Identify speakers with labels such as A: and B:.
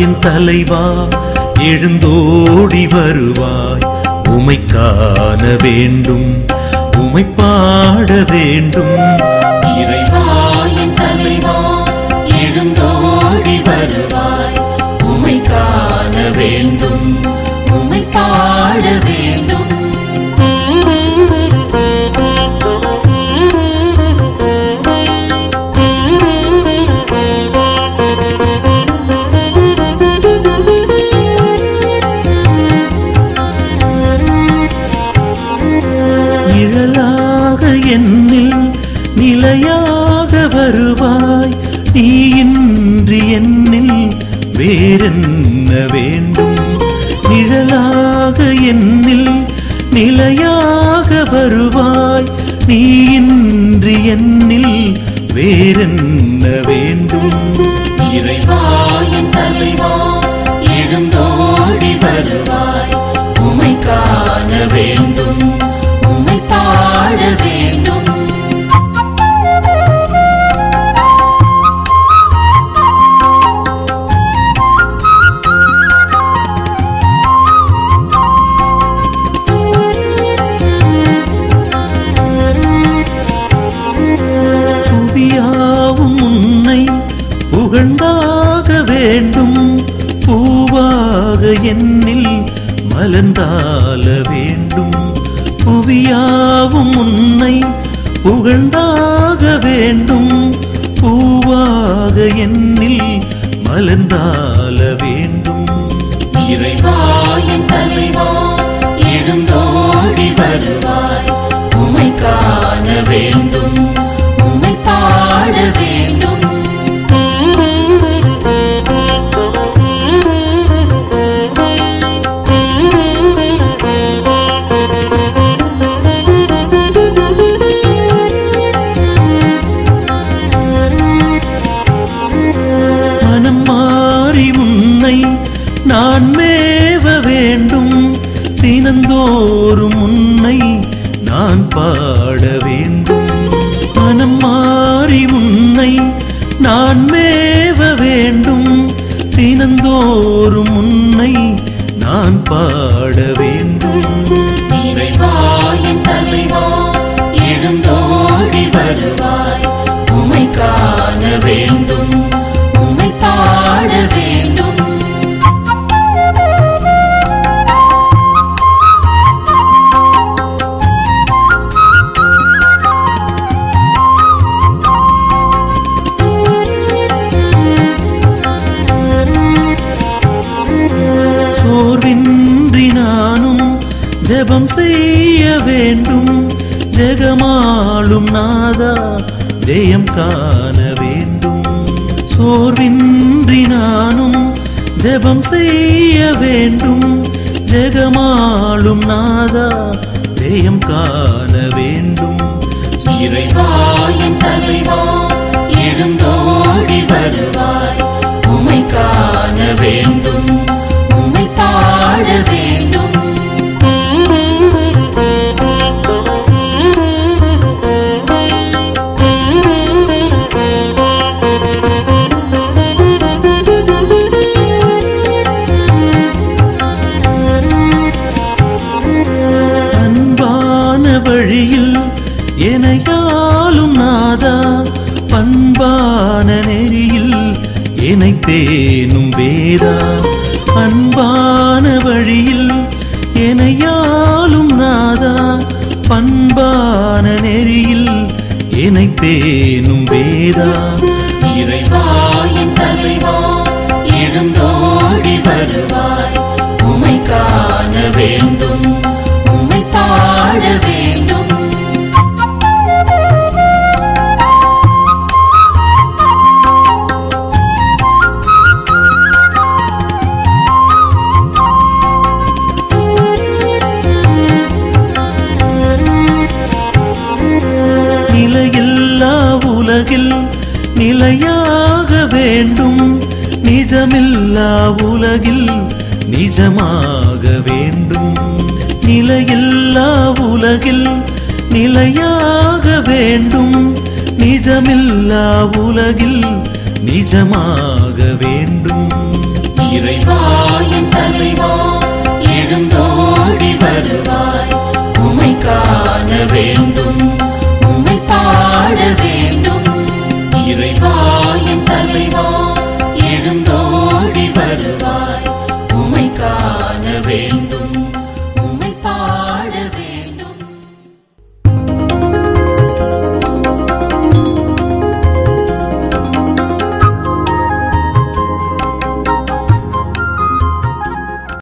A: என் தலைவா எழுந்தோடி வருவாய் உமை காண வேண்டும் உமை பாட வேண்டும்
B: இறைவா என் தலைவா எழுந்தோடி வருவாய் உமை காண வேண்டும் உமை பாட வேண்டும்
A: நிழலாக என்னில் நிலையாக வருவாய் நீ இன்றி என்னில் வேறென்ன வேண்டும் நிழலாக என்னில் நிலையாக வருவாய் நீ இன்றி என்னில் வேறென்ன வேண்டும்
B: இறைவா என் தலைவா எழுந்தோடி வருவாய் உமை காண வேண்டும் உமை பாட வேண்டும்
A: புவியாவும் உன்னை புகழ்ந்தாக வேண்டும் பூவாக என்னில் மலர்ந்தால வேண்டும் புவியாவும் உன்னை புகழ்ந்தாக வேண்டும் பூவாக என்னில் மலர்ந்தால வேண்டும்
B: இறைவா என் தலைவா எழுந்தோடி வருவாய் உமை காண வேண்டும் உமை பாட வேண்டும்
A: மனம் மாறி உன்னை நான் மேவ வேண்டும் தினந்தோறும் உன்னை நான் பாட வேண்டும் மனம் மாறி உன்னை நான் மேவ வேண்டும் தினந்தோறும் உன்னை நான் பாட வேண்டும்
B: இறைவா என் தலைவா எழுந்தோடி வருவாய் உமை காண வேண்டும் உமை பாட வேண்டும்
A: சோர்வின்றி நானும் ஜெபம் செய்ய வேண்டும் ஜெகமாளும் நாதா ஜெயம் காண வேண்டும் சோர்வின்றி நானும் ஜெபம் செய்ய வேண்டும் ஜெகமாளும் நாதா ஜெயம் காண வேண்டும்
B: இறைவா என் தலைவா எழுந்தோடி வருவாய் உமை காண வேண்டும் உமை பாட வேண்டும்
A: அன்பான வழியில் எனையாலும் நாதா பண்பான நெறியில் என்னை பேணும் வேதா அன்பான வழியில் எனையாலும் நாதா பண்பான நெறியில் என்னை பேணும் வேதா
B: இறைவா என் தலைவா எழுந்தோடி வருவாய் உமை காண வேண்டும் உமை பாட வேண்டும்
A: நிலையில்லா உலகில் நிலையாக வேண்டும் நிஜமில்லா உலகில் நிஜமாக வேண்டும் நிலையில்லா உலகில் நிலையாக வேண்டும் நிஜமில்லா உலகில் நிஜமாக வேண்டும்
B: இறைவா என் தலைவா எழுந்தோடி வருவாய் உமை காண வேண்டும் உமை பாட வேண்டும் இறைவா என் தலைவா எழுந்தோடி வருவாய் உமை காண வேண்டும்